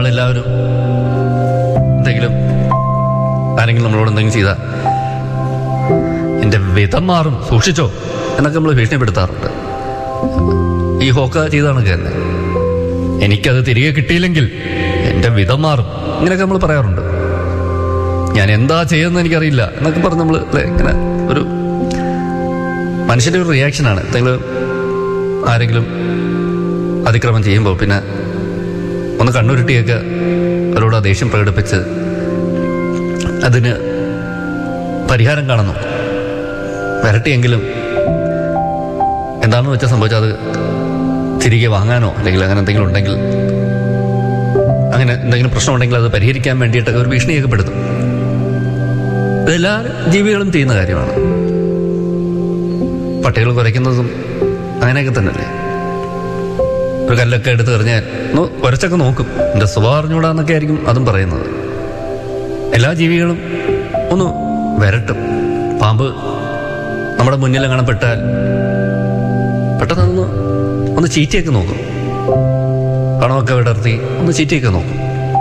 നമ്മളെല്ലാവരും എന്തെങ്കിലും ആരെങ്കിലും നമ്മളോട് എന്തെങ്കിലും ചെയ്താൽ എൻ്റെ വിധം മാറും സൂക്ഷിച്ചോ എന്നൊക്കെ നമ്മൾ ഭീഷണിപ്പെടുത്താറുണ്ട് ഈ ഹോക്ക ചെയ്താണ് തന്നെ എനിക്കത് തിരികെ കിട്ടിയില്ലെങ്കിൽ എൻ്റെ വിധം മാറും ഇങ്ങനെയൊക്കെ നമ്മൾ പറയാറുണ്ട് ഞാൻ എന്താ ചെയ്യുന്നത് എനിക്കറിയില്ല എന്നൊക്കെ പറഞ്ഞ് നമ്മൾ അല്ലേ ഇങ്ങനെ ഒരു മനുഷ്യൻ്റെ ഒരു റിയാക്ഷനാണ് എന്തെങ്കിലും ആരെങ്കിലും അതിക്രമം ചെയ്യുമ്പോൾ പിന്നെ ഒന്ന് കണ്ണുരുട്ടിയൊക്കെ അവരോട് ആ ദേഷ്യം പ്രകടിപ്പിച്ച് അതിന് പരിഹാരം കാണുന്നു വരട്ടിയെങ്കിലും എന്താണെന്ന് വെച്ചാൽ സംഭവിച്ചാൽ അത് തിരികെ വാങ്ങാനോ അല്ലെങ്കിൽ അങ്ങനെ എന്തെങ്കിലും ഉണ്ടെങ്കിൽ അങ്ങനെ എന്തെങ്കിലും പ്രശ്നമുണ്ടെങ്കിൽ അത് പരിഹരിക്കാൻ വേണ്ടിയിട്ടൊക്കെ ഒരു ഭീഷണിയൊക്കെ പെടുത്തും ഇതെല്ലാ ജീവികളും ചെയ്യുന്ന കാര്യമാണ് പട്ടികൾ കുരയ്ക്കുന്നതും അങ്ങനെയൊക്കെ തന്നെയല്ലേ ഒരു കല്ലൊക്കെ എടുത്ത് എറിഞ്ഞാൽ ഒന്ന് കുരച്ചൊക്കെ നോക്കും എൻ്റെ സ്വഭാവം അറിഞ്ഞൂടാന്നൊക്കെ ആയിരിക്കും അതും പറയുന്നത് എല്ലാ ജീവികളും ഒന്ന് വരട്ടും പാമ്പ് നമ്മുടെ മുന്നിൽ അങ്ങനെ പെട്ടാൽ പെട്ടെന്ന് ഒന്ന് ഒന്ന് ചീറ്റയൊക്കെ നോക്കും പണമൊക്കെ വിടർത്തി ഒന്ന് ചീറ്റയൊക്കെ നോക്കും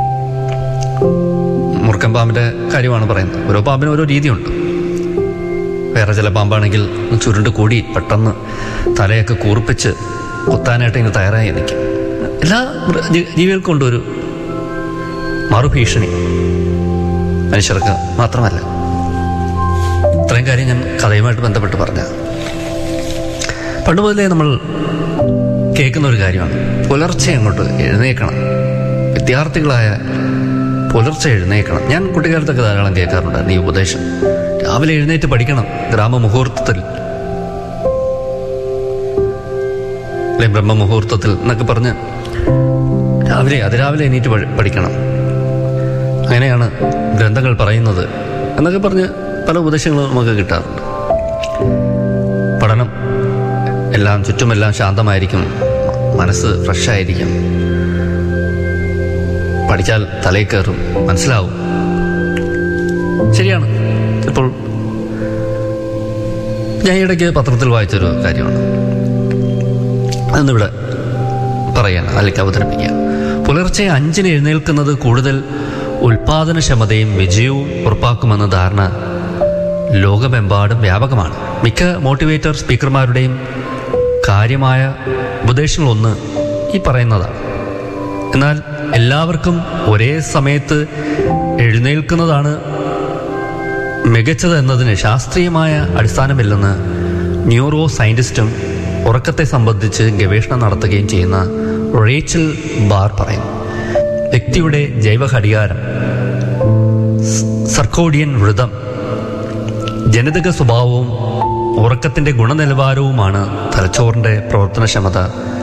മുറുക്കൻ പാമ്പിന്റെ കാര്യമാണ് പറയുന്നത് ഓരോ പാമ്പിനും ഓരോ രീതിയുണ്ട് വേറെ ചില പാമ്പാണെങ്കിൽ ചുരുണ്ട് കൂടി പെട്ടെന്ന് തലയൊക്കെ കൂർപ്പിച്ച് കൊത്താനായിട്ട് ഇങ്ങനെ തയ്യാറായി നിൽക്കും എല്ലാ മൃ- ജീ- ജീവികൾക്കും ഉണ്ട് ഒരു മറുഭീഷണി മനുഷ്യർക്ക് മാത്രമല്ല ഇത്രയും കാര്യം ഞാൻ കഥയുമായിട്ട് ബന്ധപ്പെട്ട് പറഞ്ഞ പണ്ട് മുതലേ നമ്മൾ കേൾക്കുന്ന ഒരു കാര്യമാണ് പുലർച്ചെ അങ്ങോട്ട് എഴുന്നേക്കണം വിദ്യാർത്ഥികളായ പുലർച്ചെ എഴുന്നേക്കണം ഞാൻ കുട്ടിക്കാലത്തൊക്കെ ധാരാളം കേൾക്കാറുണ്ടായിരുന്നു ഈ ഉപദേശം രാവിലെ എഴുന്നേറ്റ് പഠിക്കണം ഗ്രാമമുഹൂർത്തത്തിൽ അല്ലെ ബ്രഹ്മമുഹൂർത്തത്തിൽ എന്നൊക്കെ പറഞ്ഞ് രാവിലെ അതിരാവിലെ എണീറ്റ് പഠി- പഠിക്കണം അങ്ങനെയാണ് ഗ്രന്ഥങ്ങൾ പറയുന്നത് എന്നൊക്കെ പറഞ്ഞ് പല ഉപദേശങ്ങളും നമുക്ക് കിട്ടാറുണ്ട് പഠനം എല്ലാം ചുറ്റുമെല്ലാം ശാന്തമായിരിക്കും മനസ്സ് ഫ്രഷായിരിക്കും പഠിച്ചാൽ തലയിൽ കയറും മനസ്സിലാവും ശരിയാണ് ഇപ്പോൾ ഞാൻ ഇടയ്ക്ക് പത്രത്തിൽ വായിച്ചൊരു കാര്യമാണ് അതൊന്നിവിടെ പറയാൻ അല്ലെങ്കിൽ അവതരിപ്പിക്കുക പുലർച്ചെ അഞ്ചിന് എഴുന്നേൽക്കുന്നത് കൂടുതൽ ഉൽപാദനക്ഷമതയും വിജയവും ഉറപ്പാക്കുമെന്ന ധാരണ ലോകമെമ്പാടും വ്യാപകമാണ് മിക്ക മോട്ടിവേറ്റർ സ്പീക്കർമാരുടെയും കാര്യമായ ഉപദേശങ്ങളൊന്ന് ഈ പറയുന്നതാണ് എന്നാൽ എല്ലാവർക്കും ഒരേ സമയത്ത് എഴുന്നേൽക്കുന്നതാണ് മികച്ചത് എന്നതിന് ശാസ്ത്രീയമായ അടിസ്ഥാനമില്ലെന്ന് ന്യൂറോ സയന്റിസ്റ്റും ഉറക്കത്തെ സംബന്ധിച്ച് ഗവേഷണം നടത്തുകയും ചെയ്യുന്ന റേച്ചൽ ബാർ പറയുന്നു വ്യക്തിയുടെ ജൈവഘടികാരം സ് സർക്കോഡിയൻ വൃതം ജനിതക സ്വഭാവവും ഉറക്കത്തിന്റെ ഗുണനിലവാരവുമാണ് തലച്ചോറിന്റെ പ്രവർത്തനക്ഷമത